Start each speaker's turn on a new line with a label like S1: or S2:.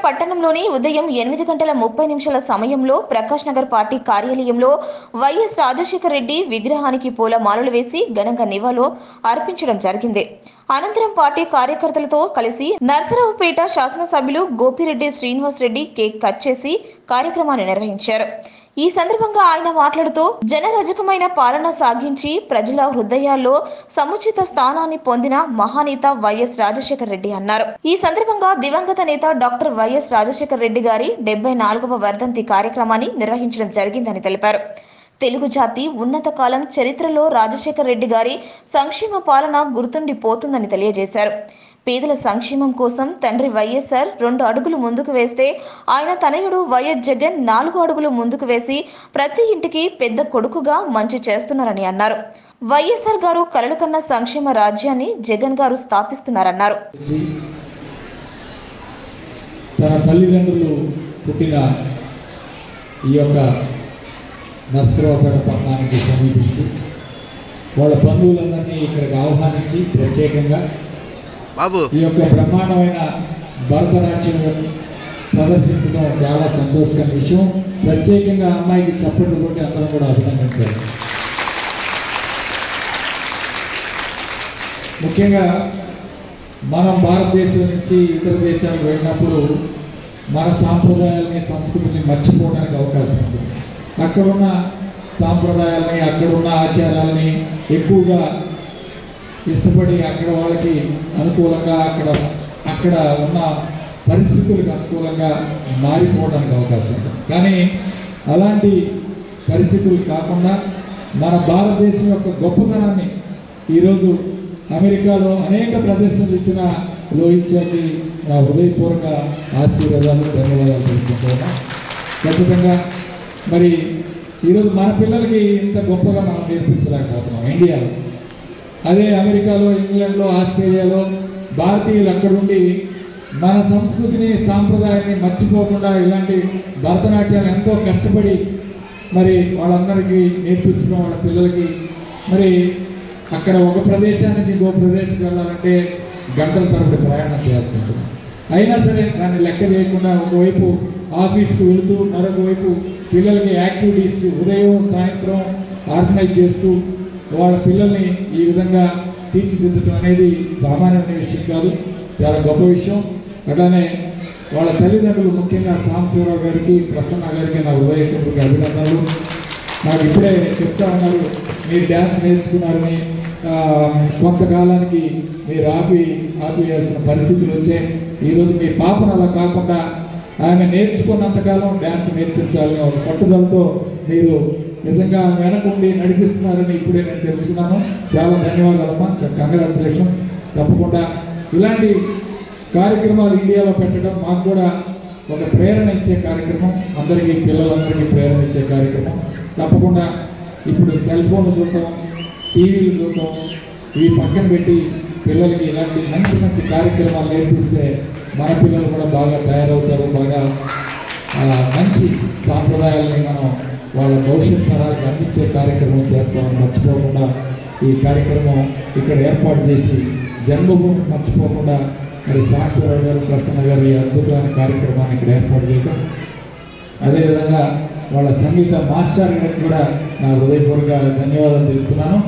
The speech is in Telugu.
S1: పట్టణంలోని ఉదయం ఎనిమిది గంటల ముప్పై నిమిషాల సమయంలో ప్రకాష్ నగర్ పార్టీ కార్యాలయంలో వైఎస్ రాజశేఖర రెడ్డి విగ్రహానికి పూల మాలలు వేసి ఘనంగా నివాళులు అర్పించడం జరిగింది అనంతరం పార్టీ కార్యకర్తలతో కలిసి నర్సరావుపేట శాసనసభ్యులు గోపిరెడ్డి శ్రీనివాస్ రెడ్డి కేక్ కట్ చేసి కార్యక్రమాన్ని నిర్వహించారు ఈ సందర్భంగా ఆయన మాట్లాడుతూ జనరజకమైన పాలన సాగించి ప్రజల హృదయాల్లో సముచిత స్థానాన్ని పొందిన మహానేత వైఎస్ రాజశేఖర రెడ్డి అన్నారు ఈ సందర్భంగా దివంగత నేత డాక్టర్ వైఎస్ రాజశేఖర రెడ్డి గారి డెబ్బై నాలుగవ వర్ధంతి కార్యక్రమాన్ని నిర్వహించడం జరిగిందని తెలిపారు తెలుగు జాతి ఉన్నత కాలం చరిత్రలో రాజశేఖర రెడ్డి గారి సంక్షేమ పాలన గుర్తుండిపోతుందని తెలియజేశారు పేదల సంక్షేమం కోసం తండ్రి వైఎస్ఆర్ రెండు అడుగులు ముందుకు వేస్తే ఆయన తనయుడు వైఎస్ జగన్ నాలుగు అడుగులు ముందుకు వేసి ప్రతి ఇంటికి పెద్ద కొడుకుగా మంచి చేస్తున్నారని అన్నారు వైఎస్ఆర్ గారు కలలు కన్న సంక్షేమ రాజ్యాన్ని జగన్ గారు స్థాపిస్తున్నారన్నారు
S2: తన తల్లిదండ్రులు పుట్టిన ఈ యొక్క నర్సరావుపేట పట్టణానికి సమీపించి వాళ్ళ బంధువులందరినీ ఇక్కడికి ఆహ్వానించి ప్రత్యేకంగా
S3: బాబు
S2: ఈ యొక్క బ్రహ్మాండమైన భరతనాట్యం ప్రదర్శించడం చాలా సంతోషకర విషయం ప్రత్యేకంగా ఆ అమ్మాయికి చప్పట్లు కొట్టి అందరం కూడా అభినందించారు ముఖ్యంగా మనం భారతదేశం నుంచి ఇతర దేశాలకు వెళ్ళినప్పుడు మన సాంప్రదాయాలని సంస్కృతిని మర్చిపోవడానికి అవకాశం ఉంటుంది అక్కడున్న సాంప్రదాయాలని అక్కడున్న ఆచారాలని ఎక్కువగా ఇష్టపడి అక్కడ వాళ్ళకి అనుకూలంగా అక్కడ అక్కడ ఉన్న పరిస్థితులకు అనుకూలంగా మారిపోవడానికి అవకాశం ఉంది కానీ అలాంటి పరిస్థితులు కాకుండా మన భారతదేశం యొక్క గొప్పతనాన్ని ఈరోజు అమెరికాలో అనేక ప్రదర్శనలు ఇచ్చిన లోహిత్యాకి నా హృదయపూర్వక ఆశీర్వాదాలు ధన్యవాదాలు తెలుపుకుంటున్నా ఖచ్చితంగా మరి ఈరోజు మన పిల్లలకి ఇంత గొప్పగా మనం నేర్పించలేకపోతున్నాం ఇండియాలో అదే అమెరికాలో ఇంగ్లాండ్లో ఆస్ట్రేలియాలో భారతీయులు అక్కడుండి మన సంస్కృతిని సాంప్రదాయాన్ని మర్చిపోకుండా ఇలాంటి భరతనాట్యాన్ని ఎంతో కష్టపడి మరి వాళ్ళందరికీ నేర్పించడం వాళ్ళ పిల్లలకి మరి అక్కడ ఒక ప్రదేశానికి ఇంకో ప్రదేశానికి వెళ్ళాలంటే గంటల తరబడి ప్రయాణం చేయాల్సి ఉంటుంది అయినా సరే దాన్ని లెక్క చేయకుండా ఒకవైపు ఆఫీస్కి వెళుతూ మరొక వైపు పిల్లలకి యాక్టివిటీస్ ఉదయం సాయంత్రం ఆర్గనైజ్ చేస్తూ వాళ్ళ పిల్లల్ని ఈ విధంగా తీర్చిదిద్దటం అనేది సామాన్యమైన విషయం కాదు చాలా గొప్ప విషయం అట్లానే వాళ్ళ తల్లిదండ్రులు ముఖ్యంగా సాంబశివరావు గారికి ప్రసన్న గారికి నా హృదయపూర్వక అభినందనలు నాకు ఇప్పుడే చెప్తా ఉన్నారు మీరు డ్యాన్స్ నేర్చుకున్నారని ఆ, కొంతకాలానికి మీరు ఆపి ఆపివేయాల్సిన పరిస్థితులు వచ్చాయి ఈరోజు మీ పాపను అలా కాకుండా ఆమె నేర్చుకున్నంతకాలం డ్యాన్స్ నేర్పించాలని ఒక పట్టుదలతో మీరు నిజంగా ఆమె వెనకుండి నడిపిస్తున్నారని ఇప్పుడే నేను తెలుసుకున్నాను చాలా ధన్యవాదాలమ్మా కంగ్రాచులేషన్స్ తప్పకుండా ఇలాంటి కార్యక్రమాలు ఇండియాలో పెట్టడం మాకు కూడా ఒక ప్రేరణ ఇచ్చే కార్యక్రమం అందరికీ పిల్లలందరికీ ప్రేరణ ఇచ్చే కార్యక్రమం తప్పకుండా ఇప్పుడు సెల్ ఫోన్లు చూడటం టీవీలు చూడటం ఇవి పక్కన పెట్టి పిల్లలకి ఇలాంటి మంచి మంచి కార్యక్రమాలు నేర్పిస్తే మన పిల్లలు కూడా బాగా తయారవుతారు బాగా ఆ, మంచి సాంప్రదాయాలని మనం వాళ్ళ భవిష్యత్ తరాలకు అందించే కార్యక్రమం చేస్తామని మర్చిపోకుండా ఈ కార్యక్రమం ఇక్కడ ఏర్పాటు చేసి జన్మభూమి మర్చిపోకుండా మరి సాంబశివరావు గారు ప్రసన్న గారు ఈ అద్భుతమైన కార్యక్రమాన్ని ఇక్కడ ఏర్పాటు చేయడం అదేవిధంగా వాళ్ళ సంగీత మాస్టర్ గారికి కూడా నా హృదయపూర్వక ధన్యవాదాలు తెలుపుతున్నాను